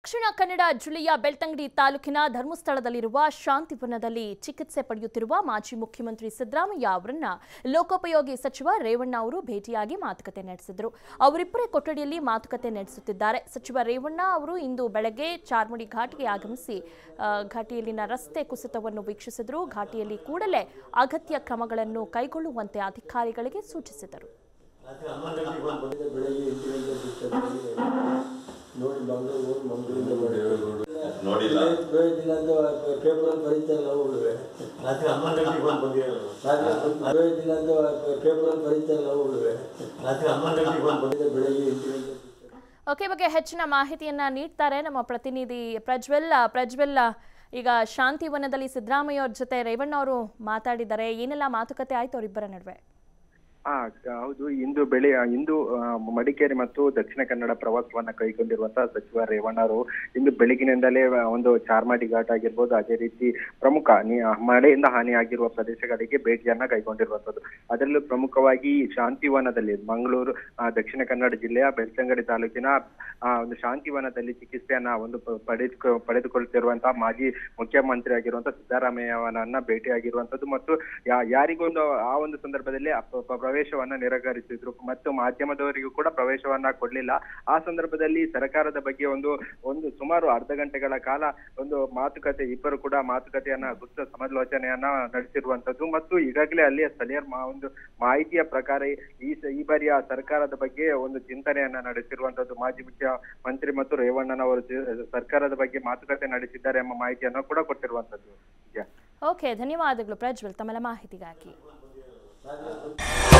ದಕ್ಷಿಣ ಕನ್ನಡ ಜಿಲ್ಲೆಯ ಬೆಳ್ತಂಗಡಿ ತಾಲೂಕಿನ ಧರ್ಮಸ್ಥಳದಲ್ಲಿರುವ ಶಾಂತಿವನದಲ್ಲಿ ಚಿಕಿತ್ಸೆ ಪಡೆಯುತ್ತಿರುವ ಮಾಜಿ ಮುಖ್ಯಮಂತ್ರಿ ಸಿದ್ದರಾಮಯ್ಯ ಅವರನ್ನ ಲೋಕೋಪಯೋಗಿ ಸಚಿವ ರೇವಣ್ಣ ಅವರು ಭೇಟಿಯಾಗಿ ಮಾತುಕತೆ ನಡೆಸಿದರು ಅವರಿಬ್ಬರೇ ಕೊಠಡಿಯಲ್ಲಿ ಮಾತುಕತೆ ನಡೆಸುತ್ತಿದ್ದಾರೆ ಸಚಿವ ರೇವಣ್ಣ ಅವರು ಇಂದು ಬೆಳಗ್ಗೆ ಚಾರ್ಮುಡಿ ಘಾಟ್ಗೆ ಆಗಮಿಸಿ ಆ, ಘಾಟಿಯಲ್ಲಿನ ರಸ್ತೆ ಕುಸಿತವನ್ನು ವೀಕ್ಷಿಸಿದರು ಘಾಟಿಯಲ್ಲಿ ಕೂಡಲೇ ಅಗತ್ಯ ಕ್ರಮಗಳನ್ನು ಕೈಗೊಳ್ಳುವಂತೆ ಅಧಿಕಾರಿಗಳಿಗೆ ಸೂಚಿಸಿದರು ರಾತ್ರಿ ಹನ್ನೊಂದು ಗಂಟೆಗೆ ಬಂದು ಬಂದಿದ್ದೆ ಬೆಳಗ್ಗೆ ಎಂಟು ಗಂಟೆ ಬಿಟ್ಟು ನೋಡಿ ಮಂಗಳೂರು ಹೋಗಿ ಮಂಗಳೂರಿಂದ ಮಾಡಿ ನೋಡಿಲ್ಲ ಬೆಳಗಿನ ಪೇಪರಲ್ಲಿ ಬರೀತಾರೆ ನಾವು ಹುಡುಗ ರಾತ್ರಿ ಹನ್ನೊಂದು ಗಂಟೆಗೆ ಬಂದು ಬಂದಿರೋದು ಬೆಳಗಿನ ಪೇಪರಲ್ಲಿ ಬರೀತಾರೆ ನಾವು ಹುಡುಗ ರಾತ್ರಿ ಹನ್ನೊಂದು ಗಂಟೆಗೆ ಬಂದು ಬಂದಿದ್ದೆ ಬೆಳಗ್ಗೆ ಎಂಟು ಗಂಟೆ ಬಿಟ್ಟು ಓಕೆ ಬಗ್ಗೆ ಹೆಚ್ಚಿನ ಮಾಹಿತಿಯನ್ನ ನೀಡ್ತಾರೆ ನಮ್ಮ ಪ್ರತಿನಿಧಿ ಪ್ರಜ್ವಲ್ ಪ್ರಜ್ವಲ್ ಈಗ ಶಾಂತಿವನದಲ್ಲಿ ಸಿದ್ದರಾಮಯ್ಯ ಅವ್ರ ಜೊತೆ ರೇವಣ್ಣ ಅವರು ಮಾತಾಡಿದ್ದಾರೆ ಏನೆಲ್ಲ ಮಾತುಕತೆ ಆಯ್ತು ಅವರಿಬ್ಬರ ನಡುವೆ ಹಾ ಕ- ಹೌದು ಇಂದು ಬೆಳೆ ಇಂದು ಆ, ಮಡಿಕೇರಿ ಮತ್ತು ದಕ್ಷಿಣ ಕನ್ನಡ ಪ್ರವಾಸವನ್ನ ಕೈಗೊಂಡಿರುವಂತಹ ಸಚಿವ ರೇವಣ್ಣರು ಇಂದು ಬೆಳಗಿನಿಂದಲೇ ಆ, ಒಂದು ಚಾರ್ಮಾಡಿ ಘಾಟ್ ಆಗಿರ್ಬೋದು ಅದೇ ರೀತಿ ಪ್ರಮುಖ ನಿ- ಮಳೆಯಿಂದ ಹಾನಿಯಾಗಿರುವ ಪ್ರದೇಶಗಳಿಗೆ ಭೇಟಿಯನ್ನ ಕೈಗೊಂಡಿರುವಂತದ್ದು ಅದರಲ್ಲೂ ಪ್ರಮುಖವಾಗಿ ಶಾಂತಿವನದಲ್ಲಿ ಮಂಗಳೂರು ಆ, ದಕ್ಷಿಣ ಕನ್ನಡ ಜಿಲ್ಲೆಯ ಬೆಳ್ತಂಗಡಿ ತಾಲೂಕಿನ ಆ, ಒಂದು ಶಾಂತಿವನದಲ್ಲಿ ಚಿಕಿತ್ಸೆಯನ್ನ ಒಂದು ಪ- ಪಡೆದುಕೊ ಪಡೆದುಕೊಳ್ತಿರುವಂತಹ ಮಾಜಿ ಮುಖ್ಯಮಂತ್ರಿ ಆಗಿರುವಂತಹ ಸಿದ್ದರಾಮಯ್ಯವನನ್ನ ಭೇಟಿಯಾಗಿರುವಂತದ್ದು ಮತ್ತು ಯಾ- ಯಾರಿಗೊಂದು ಆ ಒಂದು ಸಂದರ್ಭದಲ್ಲಿ ಅಪ- ಪ- ಪ್ರವೇಶವನ್ನ ನಿರಾಕರಿಸಿದ್ರು ಮತ್ತು ಮಾಧ್ಯಮದವರಿಗೂ ಕೂಡ ಪ್ರವೇಶವನ್ನ ಕೊಡ್ಲಿಲ್ಲ ಆ ಸಂದರ್ಭದಲ್ಲಿ ಸರ್ಕಾರದ ಬಗ್ಗೆ ಒಂದು ಒಂದು ಸುಮಾರು ಅರ್ಧ ಗಂಟೆಗಳ ಕಾಲ ಒಂದು ಮಾತುಕತೆ ಇಬ್ಬರು ಕೂಡ ಮಾತುಕತೆಯನ್ನ ಗುಪ್ತ ಸಮಾಲೋಚನೆಯನ್ನ ನಡೆಸಿರುವಂತದ್ದು ಮತ್ತು ಈಗಾಗಲೇ ಅಲ್ಲಿಯ ಸ್ಥಳೀಯರ ಮಾ- ಒಂದು ಮಾಹಿತಿಯ ಪ್ರಕಾರ ಈ ಸ- ಈ ಬಾರಿಯ ಸರ್ಕಾರದ ಬಗ್ಗೆ ಒಂದು ಚಿಂತನೆಯನ್ನ ನಡೆಸಿರುವಂತದ್ದು ಮಾಜಿ ಮುಖ್ಯಮಂತ್ರಿ ಮತ್ತು ರೇವಣ್ಣನವರು ಜಿ- ಸರ್ಕಾರದ ಬಗ್ಗೆ ಮಾತುಕತೆ ನಡೆಸಿದ್ದಾರೆ ಎಂಬ ಮಾಹಿತಿಯನ್ನು ಕೂಡ ಕೊಟ್ಟಿರುವಂತದ್ದು ನಿಜ ಓಕೆ ಧನ್ಯವಾದಗಳು ಪ್ರಜ್ವಲ್ ತಮ್ಮೆಲ್ಲ ಮಾಹಿತಿಗಾಗಿ ರಾತ್ರಿ